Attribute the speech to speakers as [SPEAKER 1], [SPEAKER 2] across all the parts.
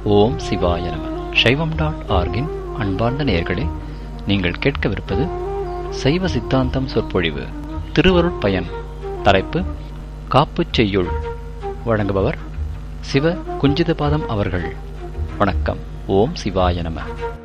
[SPEAKER 1] ஓம் சிவாய நம சைவம் டாட் ஆர்கின் அன்பார்ந்த நேயர்களே நீங்கள் கேட்கவிருப்பது சைவ சித்தாந்தம் சொற்பொழிவு திருவருட் பயன் தலைப்பு காப்புச் செய்யுள் வழங்குபவர் சிவ குஞ்சிதபாதம் அவர்கள் வணக்கம் ஓம் சிவாய நம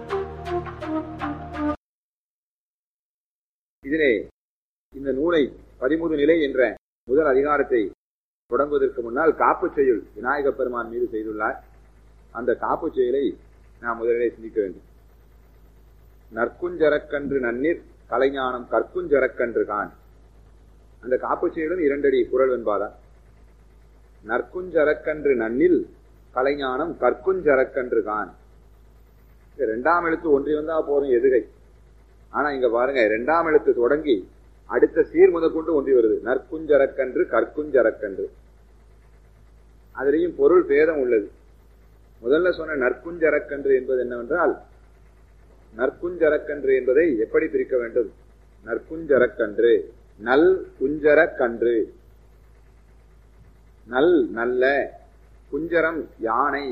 [SPEAKER 2] இதிலே இந்த நூலை பதிமுது நிலை என்ற முதல் அதிகாரத்தை தொடங்குவதற்கு முன்னால் காப்பு செய்யுள் விநாயகப் பெருமான் மீது செய்துள்ளார் அந்த காப்பு செயலை நாம் முதலிலே சிந்திக்க வேண்டும் நற்குஞ்சரக்கன்று நன்னீர் கலைஞானம் கற்குஞ்சரக்கன்று கான் அந்த காப்பு செயலும் இரண்டடி குரல் என்பாரா நற்குஞ்சரக்கன்று நன்னில் கலைஞானம் கற்குஞ்சரக்கன்று கான் இரண்டாம் எழுத்து ஒன்றி வந்தா போதும் எதுகை ஆனா இங்க பாருங்க இரண்டாம் எழுத்து தொடங்கி அடுத்த சீர் முதற்கொண்டு ஒன்றி வருது நற்குஞ்சரக்கன்று கற்குஞ்சரக்கன்று அதிலையும் பொருள் பேதம் உள்ளது முதல்ல சொன்ன நற்குஞ்சரக்கன்று என்பது என்னவென்றால் நற்குஞ்சரக்கன்று என்பதை எப்படி பிரிக்க வேண்டும் நற்குஞ்சரக்கன்று நல் குஞ்சரக்கன்று நல் நல்ல குஞ்சரம் யானை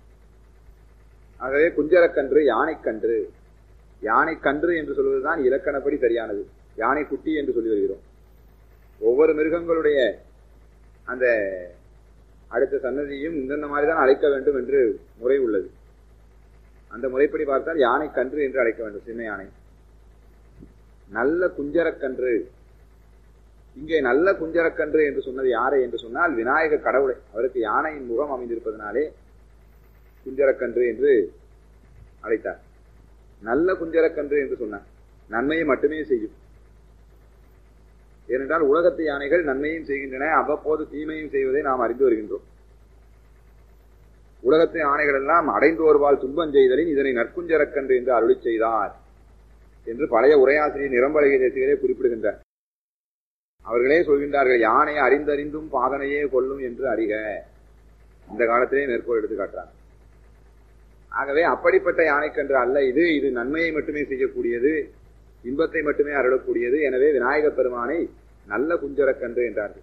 [SPEAKER 2] ஆகவே குஞ்சரக்கன்று யானைக்கன்று யானை கன்று என்று சொல்வதுதான் இலக்கணப்படி சரியானது யானை குட்டி என்று சொல்லி வருகிறோம் ஒவ்வொரு மிருகங்களுடைய அந்த அடுத்த சன்னதியும் இந்தந்த மாதிரி தான் அழைக்க வேண்டும் என்று முறை உள்ளது அந்த முறைப்படி பார்த்தால் யானை கன்று என்று அழைக்க வேண்டும் சின்ன யானை நல்ல குஞ்சரக்கன்று இங்கே நல்ல குஞ்சரக்கன்று என்று சொன்னது யாரை என்று சொன்னால் விநாயக கடவுளை அவருக்கு யானையின் முகம் அமைந்திருப்பதனாலே குஞ்சரக்கன்று என்று அழைத்தார் நல்ல குஞ்சரக்கன்று என்று சொன்னார் நன்மையை மட்டுமே செய்யும் ஏனென்றால் உலகத்து யானைகள் நன்மையும் செய்கின்றன அவ்வப்போது தீமையும் செய்வதை நாம் அறிந்து வருகின்றோம் உலகத்து யானைகள் எல்லாம் அடைந்து வருவால் துன்பம் செய்தலின் இதனை நற்குஞ்சரக்கன்று என்று அருளி செய்தார் என்று பழைய உரையாசிரியர் நிரம்பலகை தேசிகளே குறிப்பிடுகின்றார் அவர்களே சொல்கின்றார்கள் யானையை அறிந்தறிந்தும் பாதனையே கொல்லும் என்று அறிக இந்த காலத்திலே மேற்கோள் எடுத்து காட்டுறாங்க ஆகவே அப்படிப்பட்ட யானைக்கன்று அல்ல இது இது நன்மையை மட்டுமே செய்யக்கூடியது இன்பத்தை மட்டுமே அருளக்கூடியது எனவே விநாயகப் பெருமானை நல்ல குஞ்சரக்கன்று என்றார்கள்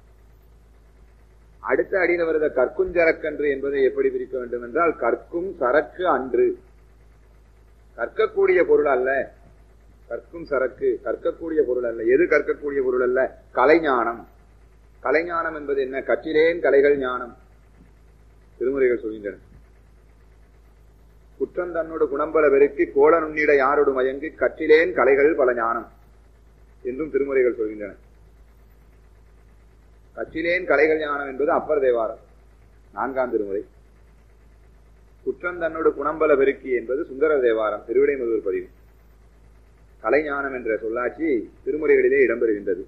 [SPEAKER 2] அடுத்த அடியில் வருத கற்குஞ்சரக்கன்று என்பதை எப்படி பிரிக்க வேண்டும் என்றால் கற்கும் சரக்கு அன்று கற்கக்கூடிய பொருள் அல்ல கற்கும் சரக்கு கற்கக்கூடிய பொருள் அல்ல எது கற்கக்கூடிய பொருள் அல்ல கலைஞானம் கலைஞானம் என்பது என்ன கற்றிலேன் கலைகள் ஞானம் திருமுறைகள் சொல்கின்றன குற்றம் தன்னோடு குணம்பல பெருக்கி கோல நுண்ணிட யாரோடு மயங்கி கற்றிலேன் கலைகள் பல ஞானம் என்றும் திருமுறைகள் சொல்கின்றன கற்றிலேன் கலைகள் ஞானம் என்பது அப்பர் தேவாரம் நான்காம் திருமுறை குற்றம் தன்னோடு குணம்பல பெருக்கி என்பது சுந்தர தேவாரம் திருவிடை முதல் பதிவு கலைஞானம் என்ற சொல்லாட்சி திருமுறைகளிலே இடம்பெறுகின்றது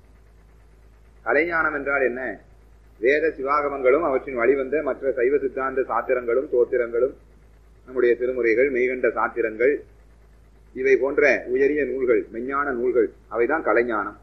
[SPEAKER 2] கலைஞானம் என்றால் என்ன வேத சிவாகமங்களும் அவற்றின் வழிவந்த மற்ற சைவ சித்தாந்த சாத்திரங்களும் தோத்திரங்களும் நம்முடைய திருமுறைகள் மெய்கண்ட சாத்திரங்கள் இவை போன்ற உயரிய நூல்கள் மெஞ்ஞான நூல்கள் அவைதான் கலைஞானம்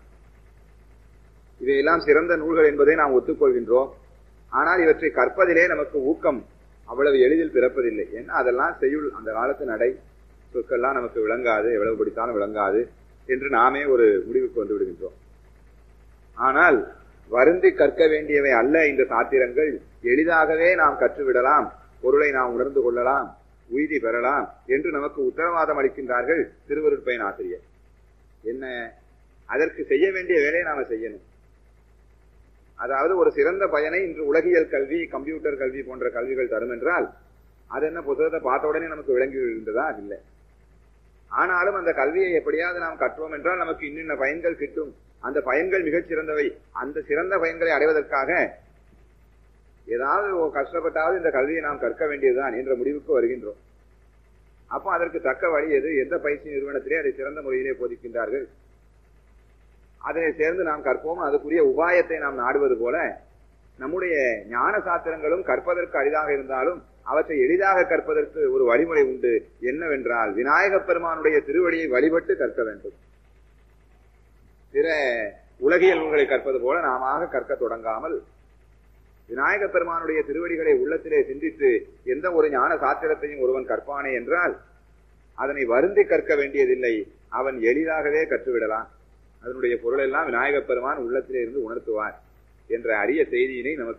[SPEAKER 2] இவையெல்லாம் சிறந்த நூல்கள் என்பதை நாம் ஒத்துக்கொள்கின்றோம் ஆனால் இவற்றை கற்பதிலே நமக்கு ஊக்கம் அவ்வளவு எளிதில் பிறப்பதில்லை ஏன்னா அதெல்லாம் செய்யுள் அந்த காலத்து நடை சொற்கள்லாம் நமக்கு விளங்காது எவ்வளவு படித்தாலும் விளங்காது என்று நாமே ஒரு முடிவுக்கு வந்து விடுகின்றோம் ஆனால் வருந்தி கற்க வேண்டியவை அல்ல இந்த சாத்திரங்கள் எளிதாகவே நாம் கற்றுவிடலாம் பொருளை நாம் உணர்ந்து கொள்ளலாம் உய்தி பெறலாம் என்று நமக்கு உத்தரவாதம் அளிக்கின்றார்கள் திருவருட்பயன் ஆசிரியர் என்ன அதற்கு செய்ய வேண்டிய வேலையை நாம செய்யணும் அதாவது ஒரு சிறந்த பயனை இன்று உலகியல் கல்வி கம்ப்யூட்டர் கல்வி போன்ற கல்விகள் தரும் என்றால் அது என்ன புத்தகத்தை பார்த்த உடனே நமக்கு விளங்கி விழுந்ததா இல்லை ஆனாலும் அந்த கல்வியை எப்படியாவது நாம் கற்றோம் என்றால் நமக்கு இன்னின்ன பயன்கள் கிட்டும் அந்த பயன்கள் மிகச் சிறந்தவை அந்த சிறந்த பயன்களை அடைவதற்காக ஏதாவது கஷ்டப்பட்டாவது இந்த கல்வியை நாம் கற்க வேண்டியதுதான் என்ற முடிவுக்கு வருகின்றோம் அப்போ அதற்கு தக்க வழி எது எந்த பயிற்சி நிறுவனத்திலே அதை சிறந்த முறையிலே போதிக்கின்றார்கள் அதனை சேர்ந்து நாம் கற்போம் அதுக்குரிய உபாயத்தை நாம் நாடுவது போல நம்முடைய ஞான சாத்திரங்களும் கற்பதற்கு அரிதாக இருந்தாலும் அவற்றை எளிதாக கற்பதற்கு ஒரு வழிமுறை உண்டு என்னவென்றால் விநாயகப் பெருமானுடைய திருவடியை வழிபட்டு கற்க வேண்டும் பிற உலகியல் நூல்களை கற்பது போல நாம கற்க தொடங்காமல் விநாயக பெருமானுடைய திருவடிகளை உள்ளத்திலே சிந்தித்து எந்த ஒரு ஞான சாத்திரத்தையும் ஒருவன் கற்பானே என்றால் அதனை வருந்தி கற்க வேண்டியதில்லை அவன் எளிதாகவே கற்றுவிடலாம் அதனுடைய பொருளெல்லாம் விநாயகப் பெருமான் உள்ளத்திலே இருந்து உணர்த்துவார் என்ற அரிய செய்தியினை நமக்கு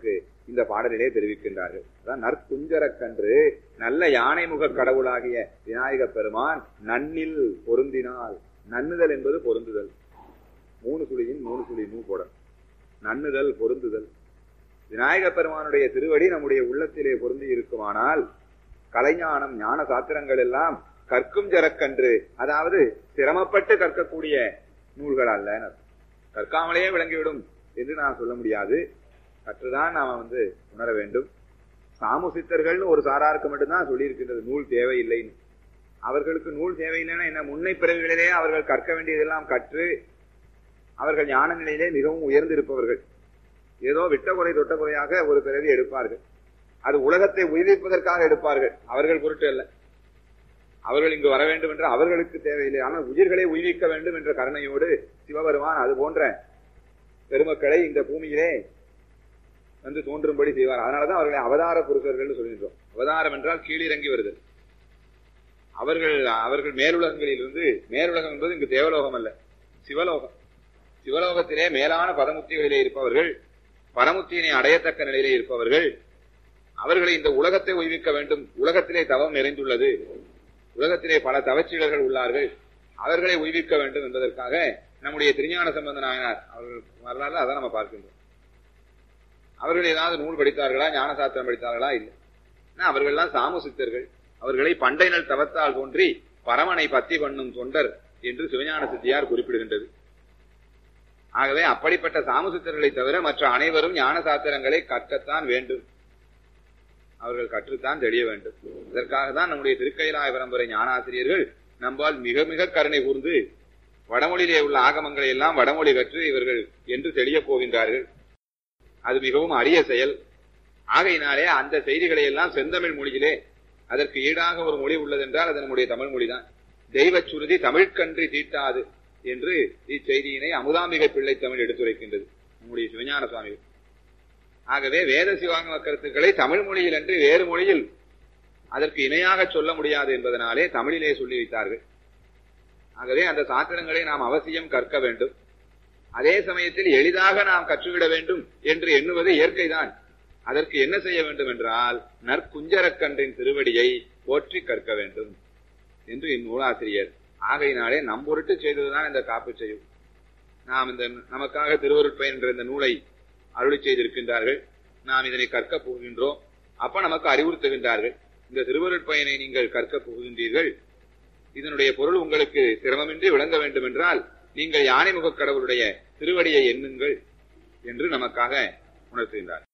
[SPEAKER 2] இந்த பாடலிலே தெரிவிக்கின்றார்கள் அதான் நற்குஞ்சரக்கன்று நல்ல யானை முக கடவுளாகிய விநாயக பெருமான் நன்னில் பொருந்தினால் நன்னுதல் என்பது பொருந்துதல் மூணு சுழியின் மூணு சுழி நூ போட நன்னுதல் பொருந்துதல் விநாயக பெருமானுடைய திருவடி நம்முடைய உள்ளத்திலே பொருந்தி இருக்குமானால் கலைஞானம் ஞான சாத்திரங்கள் எல்லாம் கற்கும் ஜரக்கன்று அதாவது சிரமப்பட்டு கற்கக்கூடிய நூல்கள் அல்ல கற்காமலேயே விளங்கிவிடும் என்று நான் சொல்ல முடியாது கற்றுதான் நாம வந்து உணர வேண்டும் சாமுசித்தர்கள்னு ஒரு சாராருக்கு மட்டும்தான் சொல்லியிருக்கின்றது நூல் தேவையில்லைன்னு அவர்களுக்கு நூல் தேவையில்லைன்னா என்ன முன்னை பிறவிகளிலே அவர்கள் கற்க வேண்டியதெல்லாம் கற்று அவர்கள் ஞான நிலையிலே மிகவும் உயர்ந்திருப்பவர்கள் ஏதோ விட்ட குறை தொட்ட குறையாக ஒரு பிறவி எடுப்பார்கள் அது உலகத்தை உயிர்ப்பிப்பதற்காக எடுப்பார்கள் அவர்கள் பொருட்டு அல்ல அவர்கள் இங்கு வர வேண்டும் என்று அவர்களுக்கு தேவையில்லை ஆனால் உயிர்களை உயிர்விக்க வேண்டும் என்ற கருணையோடு சிவபெருமான் அது போன்ற பெருமக்களை இந்த பூமியிலே வந்து தோன்றும்படி செய்வார் அதனாலதான் அவர்களை அவதார புருஷர்கள் சொல்கின்றோம் அவதாரம் என்றால் கீழிறங்கி வருதல் அவர்கள் அவர்கள் மேலுலகங்களில் இருந்து மேலுலகம் என்பது இங்கு தேவலோகம் அல்ல சிவலோகம் சிவலோகத்திலே மேலான பதமுத்திகளிலே இருப்பவர்கள் பரமுத்தியினை அடையத்தக்க நிலையிலே இருப்பவர்கள் அவர்களை இந்த உலகத்தை உய்விக்க வேண்டும் உலகத்திலே தவம் நிறைந்துள்ளது உலகத்திலே பல தவச்சீலர்கள் உள்ளார்கள் அவர்களை உய்விக்க வேண்டும் என்பதற்காக நம்முடைய திருஞான சம்பந்த நாயனார் அவர்கள் வரலாறு அதான் நம்ம பார்க்கின்றோம் அவர்கள் ஏதாவது நூல் படித்தார்களா ஞான சாத்திரம் படித்தார்களா இல்லை அவர்கள்லாம் சாமுசித்தர்கள் அவர்களை பண்டை நல் தவத்தால் தோன்றி பரமனை பத்தி பண்ணும் தொண்டர் என்று சிவஞான சித்தியார் குறிப்பிடுகின்றது ஆகவே அப்படிப்பட்ட சாமுசித்தர்களை தவிர மற்ற அனைவரும் ஞான சாத்திரங்களை கற்கத்தான் வேண்டும் அவர்கள் கற்றுத்தான் தெரிய வேண்டும் இதற்காக தான் நம்முடைய திருக்கைலாய பரம்பரை ஞானாசிரியர்கள் நம்பால் மிக மிக கருணை கூர்ந்து வடமொழியிலே உள்ள ஆகமங்களை எல்லாம் வடமொழி கற்று இவர்கள் என்று தெளிய போகின்றார்கள் அது மிகவும் அரிய செயல் ஆகையினாலே அந்த செய்திகளை எல்லாம் செந்தமிழ் மொழியிலே அதற்கு ஈடாக ஒரு மொழி உள்ளதென்றால் அது நம்முடைய தமிழ் மொழிதான் தெய்வ சுருதி தமிழ்கன்றி தீட்டாது என்று இச்செய்தியினை அமுதாம்பிகை பிள்ளை தமிழ் எடுத்துரைக்கின்றது நம்முடைய சிவஞான சுவாமிகள் ஆகவே வேத சிவாங்கம கருத்துக்களை தமிழ் மொழியில் அன்று வேறு மொழியில் அதற்கு இணையாக சொல்ல முடியாது என்பதனாலே தமிழிலே சொல்லி வைத்தார்கள் ஆகவே அந்த சாத்திரங்களை நாம் அவசியம் கற்க வேண்டும் அதே சமயத்தில் எளிதாக நாம் கற்றுவிட வேண்டும் என்று எண்ணுவது இயற்கைதான் அதற்கு என்ன செய்ய வேண்டும் என்றால் நற்குஞ்சரக்கன்றின் திருவடியை போற்றி கற்க வேண்டும் என்று இந்நூலாசிரியர் ஆகையினாலே நம் பொருட்டு செய்ததுதான் இந்த காப்பு செய்யும் நாம் இந்த நமக்காக திருவருட்பயன் என்ற இந்த நூலை அருளி செய்திருக்கின்றார்கள் நாம் இதனை கற்க போகின்றோம் அப்ப நமக்கு அறிவுறுத்துகின்றார்கள் இந்த திருவருட்பயனை நீங்கள் கற்க போகின்றீர்கள் இதனுடைய பொருள் உங்களுக்கு சிரமமின்றி விளங்க வேண்டும் என்றால் நீங்கள் யானை முகக் கடவுளுடைய திருவடியை எண்ணுங்கள் என்று நமக்காக உணர்த்துகின்றார்